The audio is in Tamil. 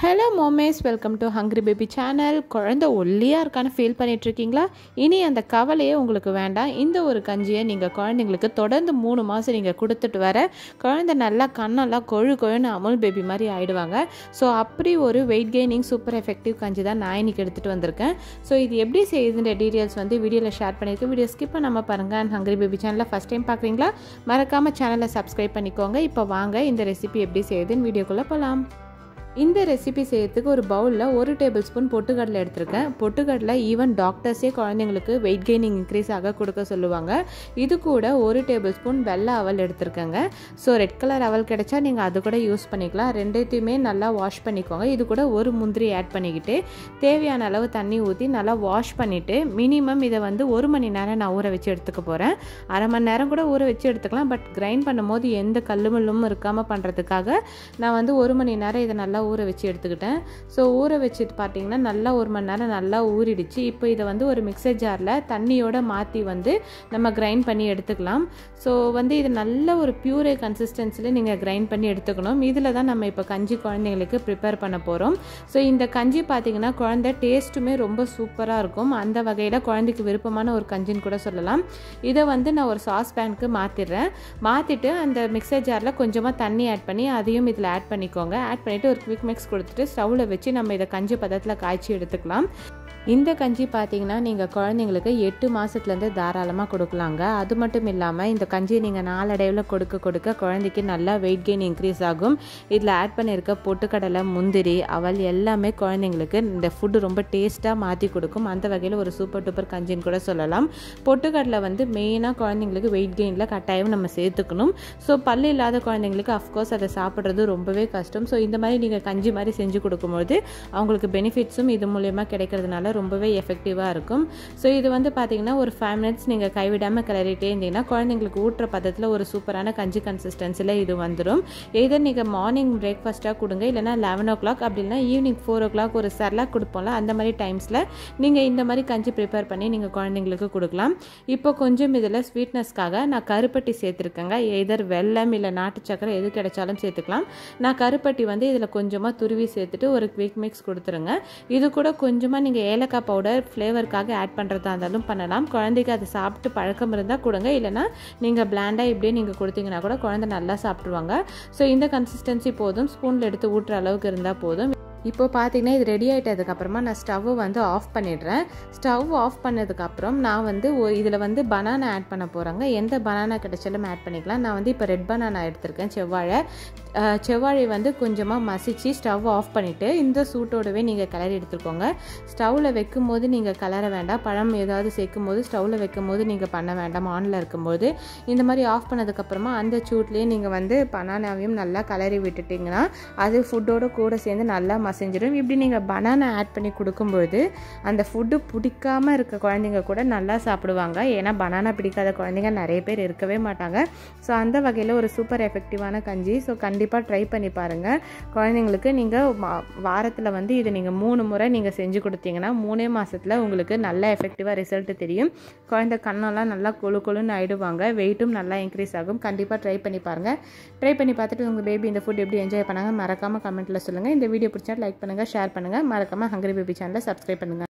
hello moms welcome to hungry baby channel குழந்த ஒல்லியாக இருக்கான்னு ஃபீல் பண்ணிகிட்ருக்கீங்களா இனி அந்த கவலையே உங்களுக்கு வேண்டாம் இந்த ஒரு கஞ்சியை நீங்கள் குழந்தைங்களுக்கு தொடர்ந்து மூணு மாதம் நீங்கள் கொடுத்துட்டு வர குழந்தை நல்லா கண்ணெல்லாம் கொழு கொழுன்னு அமுல் பேபி மாதிரி ஆயிடுவாங்க ஸோ அப்படி ஒரு வெயிட் கெய்னிங் சூப்பர் எஃபெக்டிவ் கஞ்சி தான் நான் இன்னைக்கு எடுத்துகிட்டு வந்திருக்கேன் ஸோ இது எப்படி செய்யுதுன்ற டீட்டெயில்ஸ் வந்து வீடியோவில் ஷேர் பண்ணியிருக்கேன் வீடியோ ஸ்கிப் பண்ணாமல் பாருங்கள் அண்ட் ஹங்க்ரி பேபி சேனலில் ஃபஸ்ட் டைம் பார்க்குறீங்களா மறக்காமல் சேனலை சப்ஸ்கிரைப் பண்ணிக்கோங்க இப்போ வாங்க இந்த ரெசிபி எப்படி செய்யுதுன்னு வீடியோக்குள்ளே போகலாம் இந்த ரெசிபி செய்யறதுக்கு ஒரு பவுலில் ஒரு டேபிள் ஸ்பூன் பொட்டுக்கடலை எடுத்திருக்கேன் பொட்டுக்கடலை ஈவன் டாக்டர்ஸே குழந்தைங்களுக்கு வெயிட் கெய்னிங் இன்க்ரீஸ் ஆக கொடுக்க சொல்லுவாங்க இது கூட ஒரு டேபிள் ஸ்பூன் வெள்ளை அவல் எடுத்திருக்கேங்க ஸோ ரெட் கலர் அவல் கிடைச்சா நீங்கள் அது கூட யூஸ் பண்ணிக்கலாம் ரெண்டுத்தையுமே நல்லா வாஷ் பண்ணிக்கோங்க இது கூட ஒரு முந்திரி ஆட் பண்ணிக்கிட்டு தேவையான அளவு தண்ணி ஊற்றி நல்லா வாஷ் பண்ணிவிட்டு மினிமம் இதை வந்து ஒரு மணி நேரம் நான் ஊற வச்சு எடுத்துக்க போகிறேன் அரை மணி நேரம் கூட ஊற வச்சு எடுத்துக்கலாம் பட் கிரைண்ட் பண்ணும்போது எந்த கல்லுமல்லும் இருக்காமல் பண்ணுறதுக்காக நான் வந்து ஒரு மணி நேரம் இதை நல்லா ஊற வச்சு எடுத்துக்கிட்டேன் ஸோ ஊற வச்சுட்டு பார்த்தீங்கன்னா நல்லா ஒரு மணி நேரம் நல்லா ஊறிடுச்சு இப்போ இதை வந்து ஒரு மிக்சர் ஜாரில் தண்ணியோட மாற்றி வந்து நம்ம கிரைண்ட் பண்ணி எடுத்துக்கலாம் ஸோ வந்து இது நல்ல ஒரு பியூரே கன்சிஸ்டன்சியில் நீங்கள் கிரைண்ட் பண்ணி எடுத்துக்கணும் இதில் தான் நம்ம இப்போ கஞ்சி குழந்தைங்களுக்கு ப்ரிப்பேர் பண்ண போகிறோம் ஸோ இந்த கஞ்சி பார்த்தீங்கன்னா குழந்தை டேஸ்ட்டுமே ரொம்ப சூப்பராக இருக்கும் அந்த வகையில் குழந்தைக்கு விருப்பமான ஒரு கஞ்சின்னு கூட சொல்லலாம் இதை வந்து நான் ஒரு சாஸ் பேனுக்கு மாற்றிடுறேன் மாற்றிட்டு அந்த மிக்சர் ஜாரில் கொஞ்சமாக தண்ணி ஆட் பண்ணி அதையும் இதில் ஆட் பண்ணிக்கோங்க ஆட் பண்ணிவிட்டு ஒரு குவிக் மிக்ஸ் கொடுத்துட்டு ஸ்டவ்வில் வச்சு நம்ம இதை கஞ்சி பதத்தில் காய்ச்சி எடுத்துக்கலாம் இந்த கஞ்சி பார்த்தீங்கன்னா நீங்கள் குழந்தைங்களுக்கு எட்டு மாதத்துலேருந்து தாராளமாக கொடுக்கலாங்க அது மட்டும் இல்லாமல் இந்த கஞ்சியை நீங்கள் நாளடைவில் கொடுக்க கொடுக்க குழந்தைக்கு நல்லா வெயிட் கெயின் இன்க்ரீஸ் ஆகும் இதில் ஆட் பண்ணியிருக்க பொட்டுக்கடலை முந்திரி அவல் எல்லாமே குழந்தைங்களுக்கு இந்த ஃபுட்டு ரொம்ப டேஸ்ட்டாக மாற்றி கொடுக்கும் அந்த வகையில் ஒரு சூப்பர் டூப்பர் கஞ்சின்னு கூட சொல்லலாம் பொட்டுக்கடலை வந்து மெயினாக குழந்தைங்களுக்கு வெயிட் கெயினில் கட்டாயம் நம்ம சேர்த்துக்கணும் ஸோ பல்லு இல்லாத குழந்தைங்களுக்கு அஃப்கோர்ஸ் அதை சாப்பிட்றது ரொம்பவே கஷ்டம் ஸோ இந்த மாதிரி நீங்கள் கஞ்சி மாதிரி செஞ்சு கொடுக்கும்போது அவங்களுக்கு பெனிஃபிட்ஸும் இது மூலயமா கிடைக்கிறதுனால ரொம்பவே எஃபெக்டிவாக இருக்கும் ஸோ இது வந்து பார்த்தீங்கன்னா ஒரு ஃபைவ் மினிட்ஸ் நீங்கள் கைவிடாமல் கிளறிட்டே இருந்தீங்கன்னா குழந்தைங்களுக்கு ஊட்டுற பதத்தில் ஒரு சூப்பரான கஞ்சி கன்சிஸ்டன்சியில் இது வந்துடும் எதர் நீங்கள் மார்னிங் பிரேக்ஃபாஸ்ட்டாக கொடுங்க இல்லைனா லெவன் ஓ கிளாக் அப்படி இல்லைனா ஈவினிங் ஃபோர் ஓ கிளாக் ஒரு சர்லாக் கொடுப்போம்ல அந்த மாதிரி டைம்ஸில் நீங்கள் இந்த மாதிரி கஞ்சி ப்ரிப்பேர் பண்ணி நீங்கள் குழந்தைங்களுக்கு கொடுக்கலாம் இப்போ கொஞ்சம் இதில் ஸ்வீட்னஸ்க்காக நான் கருப்பட்டி சேர்த்துருக்கேங்க எதர் வெல்லம் இல்லை நாட்டு சக்கரை எது கிடைச்சாலும் சேர்த்துக்கலாம் நான் கருப்பட்டி வந்து இதில் கொஞ்சமாக துருவி சேர்த்துட்டு ஒரு குவிக் மிக்ஸ் கொடுத்துருங்க இது கூட கொஞ்சமாக நீங்கள் ஏலக்காய் பவுடர் ஃப்ளேவருக்காக ஆட் பண்ணுறதா இருந்தாலும் பண்ணலாம் குழந்தைக்கு அது சாப்பிட்டு பழக்கம் இருந்தால் கொடுங்க இல்லைனா நீங்கள் பிளாண்டாக இப்படியே நீங்கள் கொடுத்தீங்கன்னா கூட குழந்தை நல்லா சாப்பிட்ருவாங்க ஸோ இந்த கன்சிஸ்டன்சி போதும் ஸ்பூனில் எடுத்து ஊட்டுற அளவுக்கு இருந்தால் போதும் இப்போ பார்த்தீங்கன்னா இது ரெடி ஆகிட்டதுக்கப்புறமா நான் ஸ்டவ்வை வந்து ஆஃப் பண்ணிடுறேன் ஸ்டவ் ஆஃப் பண்ணதுக்கப்புறம் நான் வந்து இதில் வந்து பனானா ஆட் பண்ண போகிறேங்க எந்த பனானா கிடைச்சாலும் ஆட் பண்ணிக்கலாம் நான் வந்து இப்போ ரெட் பனானா எடுத்திருக்கேன் செவ்வாழை செவ்வாழை வந்து கொஞ்சமாக மசிச்சு ஸ்டவ் ஆஃப் பண்ணிவிட்டு இந்த சூட்டோடவே நீங்கள் கிளறி எடுத்துக்கோங்க ஸ்டவ்வில் வைக்கும் போது நீங்கள் கிளற வேண்டாம் பழம் ஏதாவது சேர்க்கும் போது ஸ்டவ்வில் வைக்கும் போது நீங்கள் பண்ண வேண்டாம் ஆனில் இருக்கும்போது இந்த மாதிரி ஆஃப் பண்ணதுக்கப்புறமா அந்த சூட்லேயே நீங்கள் வந்து பனானாவையும் நல்லா கிளறி விட்டுட்டிங்கன்னா அது ஃபுட்டோட கூட சேர்ந்து நல்லா மசிஞ்சிடும் இப்படி நீங்கள் பனானா ஆட் பண்ணி கொடுக்கும்போது அந்த ஃபுட்டு பிடிக்காமல் இருக்க குழந்தைங்க கூட நல்லா சாப்பிடுவாங்க ஏன்னா பனானா பிடிக்காத குழந்தைங்க நிறைய பேர் இருக்கவே மாட்டாங்க ஸோ அந்த வகையில் ஒரு சூப்பர் எஃபெக்டிவான கஞ்சி ஸோ கண்டிப்பாக ட்ரை பண்ணி பாருங்கள் குழந்தைங்களுக்கு நீங்கள் வாரத்தில் வந்து இது நீங்கள் மூணு முறை நீங்கள் செஞ்சு கொடுத்தீங்கன்னா மூணே மாதத்தில் உங்களுக்கு நல்ல எஃபெக்டிவாக ரிசல்ட் தெரியும் குழந்தை கண்ணெல்லாம் நல்லா கொழு கொழுன்னு ஆகிடுவாங்க வெயிட்டும் நல்லா இன்க்ரீஸ் ஆகும் கண்டிப்பாக ட்ரை பண்ணி பாருங்கள் ட்ரை பண்ணி பார்த்துட்டு உங்கள் பேபி இந்த ஃபுட் எப்படி என்ஜாய் பண்ணாங்க மறக்காமல் கமெண்ட்டில் சொல்லுங்கள் இந்த வீடியோ பிடிச்சா லைக் பண்ணுங்கள் ஷேர் பண்ணுங்கள் மறக்காமல் ஹங்கரி பேபி சேனலை சப்ஸ்கிரைப் பண்ணுங்கள்